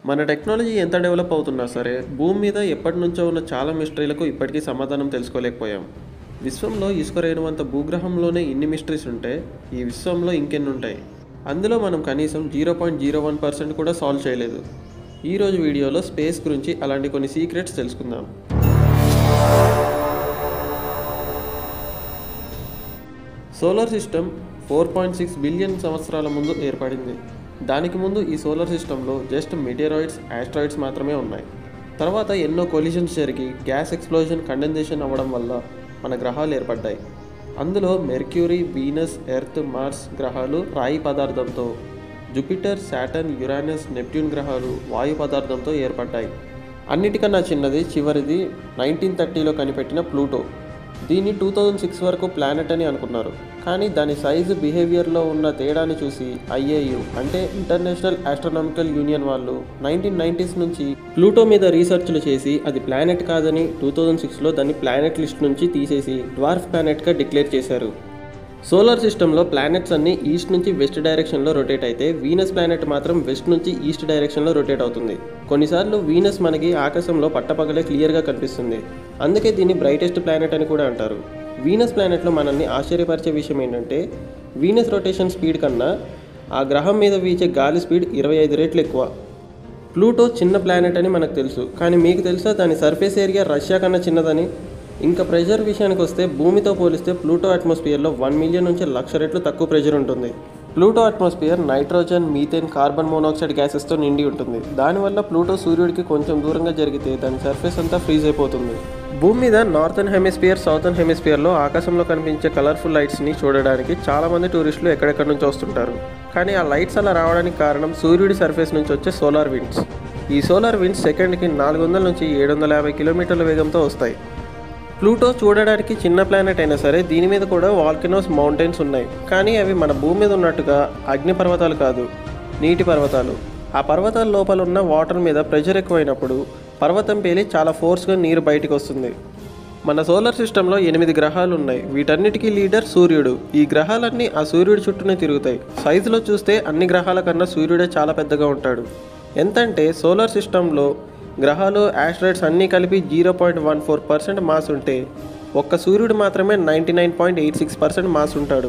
మన టెక్నాలజీ ఎంత డెవలప్ అవుతున్నా సరే భూమి మీద ఎప్పటి నుంచో ఉన్న చాలా మిస్టరీలకు ఇప్పటికీ సమాధానం తెలుసుకోలేకపోయాం విశ్వంలో ఇసుక రేణువంత భూగ్రహంలోనే ఇన్ని మిస్టరీస్ ఉంటే ఈ విశ్వంలో ఇంకెన్ని ఉంటాయి అందులో మనం కనీసం zero point zero one percent కూడా సాల్వ్ చేయలేదు ఈరోజు వీడియోలో స్పేస్ గురించి అలాంటి కొన్ని సీక్రెట్స్ తెలుసుకుందాం solar system four point six billion సంవత్సరాల ముందు ఏర్పడింది దానికి ముందు ఈ సోలార్ సిస్టంలో జస్ట్ మెటీరాయిడ్స్ ఆస్ట్రాయిడ్స్ మాత్రమే ఉన్నాయి తర్వాత ఎన్నో కొలిషన్స్ జరిగి గ్యాస్ ఎక్స్ప్లోజన్ కండెన్సేషన్ అవ్వడం వల్ల మన గ్రహాలు ఏర్పడ్డాయి అందులో మెర్క్యూరీ వీనస్ ఎర్త్ మార్స్ గ్రహాలు రాయి పదార్థంతో జూపిటర్ సాటర్న్ యురానస్ నెప్ట్యూన్ గ్రహాలు వాయు పదార్థంతో ఏర్పడ్డాయి అన్నిటికన్నా చిన్నది చివరిది నైన్టీన్ థర్టీలో కనిపెట్టిన ప్లూటో దీన్ని టూ థౌజండ్ సిక్స్ వరకు ప్లానెట్ అని అనుకున్నారు కానీ దాని సైజు బిహేవియర్లో ఉన్న తేడాని చూసి ఐఏయు అంటే ఇంటర్నేషనల్ ఆస్ట్రోనామికల్ యూనియన్ వాళ్ళు నైన్టీన్ నైంటీస్ నుంచి ప్లూటో మీద రీసెర్చ్లు చేసి అది ప్లానెట్ కాదని టూ థౌజండ్ సిక్స్లో దాన్ని ప్లానెట్ లిస్ట్ నుంచి తీసేసి డ్వార్ఫ్ ప్లానెట్గా డిక్లేర్ చేశారు సోలార్ సిస్టంలో ప్లానెట్స్ అన్ని ఈస్ట్ నుంచి వెస్ట్ డైరెక్షన్లో రొటేట్ అయితే వీనస్ ప్లానెట్ మాత్రం వెస్ట్ నుంచి ఈస్ట్ డైరెక్షన్లో రొటేట్ అవుతుంది కొన్నిసార్లు వీనస్ మనకి ఆకాశంలో పట్టపగలే క్లియర్గా కనిపిస్తుంది అందుకే దీన్ని బ్రైటెస్ట్ ప్లానెట్ అని కూడా అంటారు వీనస్ ప్లానెట్లో మనల్ని ఆశ్చర్యపరిచే విషయం ఏంటంటే వీనస్ రొటేషన్ స్పీడ్ కన్నా ఆ గ్రహం మీద వీచే గాలి స్పీడ్ ఇరవై ఐదు రెట్లు ఎక్కువ ప్లూటో చిన్న ప్లానెట్ అని మనకు తెలుసు కానీ మీకు తెలుసా దాని సర్ఫేస్ ఏరియా రష్యా కన్నా చిన్నదని ఇంకా ప్రెషర్ విషయానికి వస్తే భూమితో పోలిస్తే ప్లూటో అట్మాస్ఫియర్లో వన్ మిలియన్ నుంచి లక్ష రెట్లు తక్కువ ప్రెషర్ ఉంటుంది Pluto atmosphere nitrogen methane carbon monoxide గ్యాసెస్తో నిండి ఉంటుంది దానివల్ల ప్లూటో సూర్యుడికి కొంచెం దూరంగా జరిగితే దాని సర్ఫేస్ అంతా ఫ్రీజ్ అయిపోతుంది భూమి మీద నార్థన్ హెమిస్ఫియర్ సౌతర్న్ హెమిస్ఫియర్లో ఆకాశంలో కనిపించే కలర్ఫుల్ లైట్స్ని చూడడానికి చాలామంది టూరిస్టులు ఎక్కడెక్కడి నుంచి వస్తుంటారు కానీ ఆ లైట్స్ అలా రావడానికి కారణం సూర్యుడి సర్ఫేస్ నుంచి వచ్చే సోలార్ విండ్స్ ఈ సోలార్ విండ్స్ సెకండ్కి నాలుగు వందల నుంచి ఏడు వందల యాభై కిలోమీటర్ల వేగంతో వస్తాయి ప్లూటో చూడడానికి చిన్న ప్లానెట్ అయినా సరే దీని మీద కూడా వాల్కెనోస్ మౌంటైన్స్ ఉన్నాయి కానీ అవి మన భూమి మీద ఉన్నట్టుగా అగ్నిపర్వతాలు కాదు నీటి పర్వతాలు ఆ పర్వతాల లోపల ఉన్న వాటర్ మీద ప్రెషర్ ఎక్కువైనప్పుడు పర్వతం పేలి చాలా ఫోర్స్గా నీరు బయటికి వస్తుంది మన సోలార్ సిస్టంలో ఎనిమిది గ్రహాలు ఉన్నాయి వీటన్నిటికీ లీడర్ సూర్యుడు ఈ గ్రహాలన్నీ ఆ సూర్యుడి చుట్టూనే తిరుగుతాయి సైజులో చూస్తే అన్ని గ్రహాల కన్నా సూర్యుడే చాలా పెద్దగా ఉంటాడు ఎంతంటే సోలార్ సిస్టంలో గ్రహాలు ఆస్ట్రాయిడ్స్ అన్నీ కలిపి zero point one four percent mass ఉంటే ఒక్క సూర్యుడు మాత్రమే ninety nine point eight six percent mass ఉంటాడు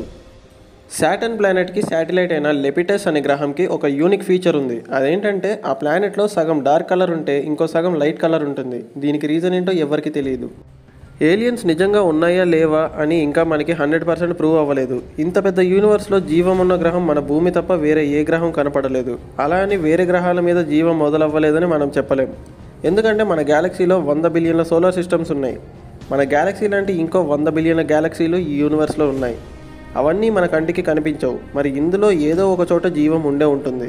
సాటర్న్ ప్లానెట్కి శాటిలైట్ అయిన లెపిటస్ అనే గ్రహంకి ఒక యూనిక్ ఫీచర్ ఉంది అదేంటంటే ఆ ప్లానెట్లో సగం డార్క్ కలర్ ఉంటే ఇంకో సగం లైట్ కలర్ ఉంటుంది దీనికి రీజన్ ఏంటో ఎవరికి తెలియదు ఏలియన్స్ నిజంగా ఉన్నాయా లేవా అని ఇంకా మనకి హండ్రెడ్ పర్సెంట్ ప్రూవ్ అవ్వలేదు ఇంత పెద్ద యూనివర్స్లో జీవం ఉన్న గ్రహం మన భూమి తప్ప వేరే ఏ గ్రహం కనపడలేదు అలా అని వేరే గ్రహాల మీద జీవం మొదలవ్వలేదని మనం చెప్పలేం ఎందుకంటే మన గ్యాలక్సీలో వంద బిలియన్ల సోలార్ సిస్టమ్స్ ఉన్నాయి మన గ్యాలక్సీ లాంటి ఇంకో వంద బిలియన్ల గ్యాలక్సీలు ఈ యూనివర్స్లో ఉన్నాయి అవన్నీ మన కంటికి కనిపించవు మరి ఇందులో ఏదో ఒక చోట జీవం ఉండే ఉంటుంది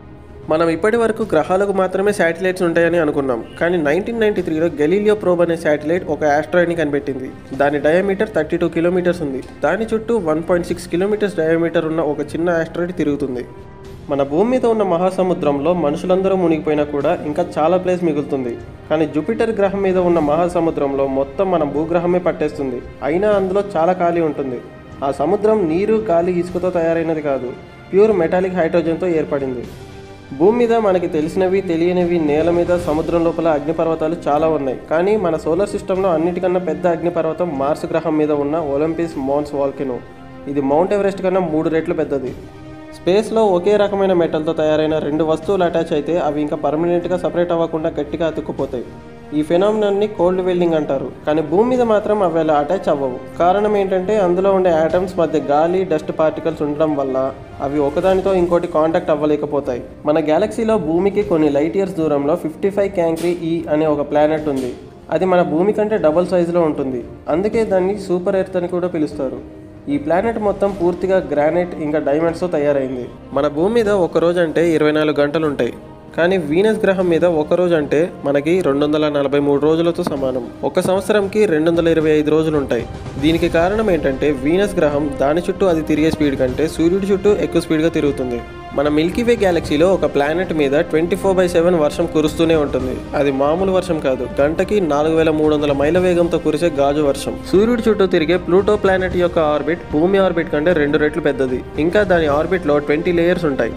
మనం ఇప్పటి వరకు గ్రహాలకు మాత్రమే శాటిలైట్స్ ఉంటాయని అనుకున్నాం కానీ నైన్టీన్ నైన్టీ త్రీలో గెలీలియో ప్రోబ్ అనే శాటిలైట్ ఒక ఆస్ట్రాయిడ్ని కనిపెట్టింది దాని డయామీటర్ థర్టీ టూ కిలోమీటర్స్ ఉంది దాని చుట్టూ one point six kilometres diameter ఉన్న ఒక చిన్న ఆస్ట్రాయిడ్ తిరుగుతుంది మన భూమి మీద ఉన్న మహాసముద్రంలో మనుషులందరూ మునిగిపోయినా కూడా ఇంకా చాలా ప్లేస్ మిగులుతుంది కానీ జూపిటర్ గ్రహం మీద ఉన్న మహాసముద్రంలో మొత్తం మన భూగ్రహమే పట్టేస్తుంది అయినా అందులో చాలా ఖాళీ ఉంటుంది ఆ సముద్రం నీరు గాలి ఇసుకతో తయారైనది కాదు ప్యూర్ మెటాలిక్ హైడ్రోజన్తో ఏర్పడింది భూమి మీద మనకి తెలిసినవి తెలియనివి నేల మీద సముద్రం లోపల అగ్నిపర్వతాలు చాలా ఉన్నాయి కానీ మన సోలార్ సిస్టంలో అన్నిటికన్నా పెద్ద అగ్నిపర్వతం మార్స్ గ్రహం మీద ఉన్న ఒలింపిస్ మౌంట్స్ వాల్కెనో ఇది మౌంట్ ఎవరెస్ట్ కన్నా మూడు రెట్లు పెద్దది స్పేస్లో ఒకే రకమైన మెటల్తో తయారైన రెండు వస్తువులు అటాచ్ అయితే అవి ఇంకా పర్మనెంట్గా సపరేట్ అవ్వకుండా గట్టిగా అతుక్కుపోతాయి ఈ ఫెనామినాన్ని కోల్డ్ వెల్డింగ్ అంటారు కానీ భూమి మీద మాత్రం అవి అలా అటాచ్ అవ్వవు కారణం ఏంటంటే అందులో ఉండే ఆటమ్స్ మధ్య గాలి డస్ట్ పార్టికల్స్ ఉండడం వల్ల అవి ఒకదానితో ఇంకోటి కాంటాక్ట్ అవ్వలేకపోతాయి మన గ్యాలక్సీలో భూమికి కొన్ని లైట్ ఇయర్స్ దూరంలో ఫిఫ్టీ ఫైవ్ క్యాంక్రీ ఈ అనే ఒక ప్లానెట్ ఉంది అది మన భూమి కంటే డబుల్ సైజులో ఉంటుంది అందుకే దాన్ని సూపర్ ఎర్త్ అని కూడా పిలుస్తారు ఈ ప్లానెట్ మొత్తం పూర్తిగా గ్రానైట్ ఇంకా డైమండ్స్తో తయారైంది మన భూమి మీద ఒక రోజు అంటే ఇరవై నాలుగు గంటలు ఉంటాయి కానీ వీనస్ గ్రహం మీద ఒక రోజు అంటే మనకి రెండు వందల నలభై మూడు రోజులతో సమానం ఒక సంవత్సరంకి రెండు వందల ఇరవై ఐదు రోజులు ఉంటాయి దీనికి కారణం ఏంటంటే వీనస్ గ్రహం దాని చుట్టూ అది తిరిగే స్పీడ్ కంటే సూర్యుడి చుట్టూ ఎక్కువ స్పీడ్గా తిరుగుతుంది మన మిల్కీవే గ్యాలక్సీలో ఒక ప్లానెట్ మీద ట్వంటీ ఫోర్ బై సెవెన్ వర్షం కురుస్తూనే ఉంటుంది అది మామూలు వర్షం కాదు గంటకి నాలుగు వేల మూడు వందల మైల వేగంతో కురిసే గాజు వర్షం సూర్యుడి చుట్టూ తిరిగే ప్లూటో ప్లానెట్ యొక్క ఆర్బిట్ భూమి ఆర్బిట్ కంటే రెండు రెట్లు పెద్దది ఇంకా దాని ఆర్బిట్లో ట్వంటీ లేయర్స్ ఉంటాయి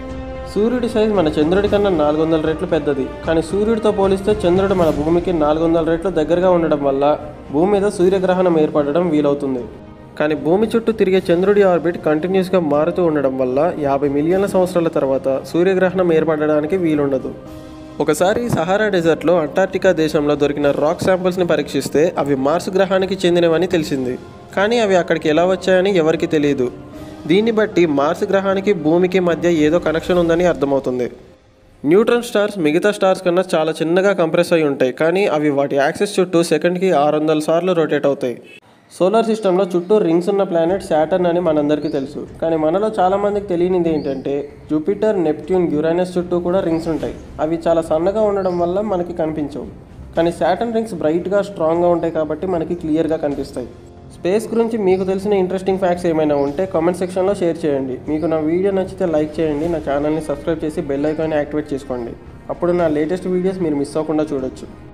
సూర్యుడి సైజ్ మన చంద్రుడి కన్నా నాలుగు వందల రెట్లు పెద్దది కానీ సూర్యుడితో పోలిస్తే చంద్రుడు మన భూమికి నాలుగు వందల రెట్లు దగ్గరగా ఉండడం వల్ల భూమి మీద సూర్యగ్రహణం ఏర్పడడం వీలవుతుంది కానీ భూమి చుట్టూ తిరిగే చంద్రుడి ఆర్బిట్ కంటిన్యూస్గా మారుతూ ఉండడం వల్ల యాభై మిలియన్ల సంవత్సరాల తర్వాత సూర్యగ్రహణం ఏర్పడడానికి వీలుండదు ఒకసారి సహారా డెజర్ట్లో అంటార్టికా దేశంలో దొరికిన రాక్ శాంపిల్స్ని పరీక్షిస్తే అవి మార్స్ గ్రహానికి చెందినవని తెలిసింది కానీ అవి అక్కడికి ఎలా వచ్చాయని ఎవరికీ తెలియదు దీన్ని బట్టి మార్స్ గ్రహానికి భూమికి మధ్య ఏదో కనెక్షన్ ఉందని అర్థమవుతుంది న్యూట్రన్ స్టార్స్ మిగతా స్టార్స్ కన్నా చాలా చిన్నగా కంప్రెస్ అయి ఉంటాయి కానీ అవి వాటి యాక్సెస్ చుట్టూ సెకండ్కి ఆరు వందల సార్లు రొటేట్ అవుతాయి సోలార్ సిస్టంలో చుట్టూ రింగ్స్ ఉన్న ప్లానెట్ శాటర్న్ అని మనందరికీ తెలుసు కానీ మనలో చాలామందికి తెలియనిది ఏంటంటే జూపిటర్ నెప్ట్యూన్ యురైనస్ చుట్టూ కూడా రింగ్స్ ఉంటాయి అవి చాలా సన్నగా ఉండడం వల్ల మనకి కనిపించవు కానీ శాటర్న్ రింగ్స్ బ్రైట్గా స్ట్రాంగ్గా ఉంటాయి కాబట్టి మనకి క్లియర్గా కనిపిస్తాయి స్పేస్ గురించి మీకు తెలిసిన ఇంట్రెస్టింగ్ ఫ్యాక్ట్స్ ఏమైనా ఉంటే కామెంట్ సెక్షన్లో షేర్ చేయండి మీకు నా వీడియో నచ్చితే లైక్ చేయండి నా ఛానల్ని సబ్స్క్రైబ్ చేసి బెల్ ఐకాన్ని యాక్టివేట్ చేసుకోండి అప్పుడు నా లేటెస్ట్ వీడియోస్ మీరు మిస్ అవ్వకుండా చూడొచ్చు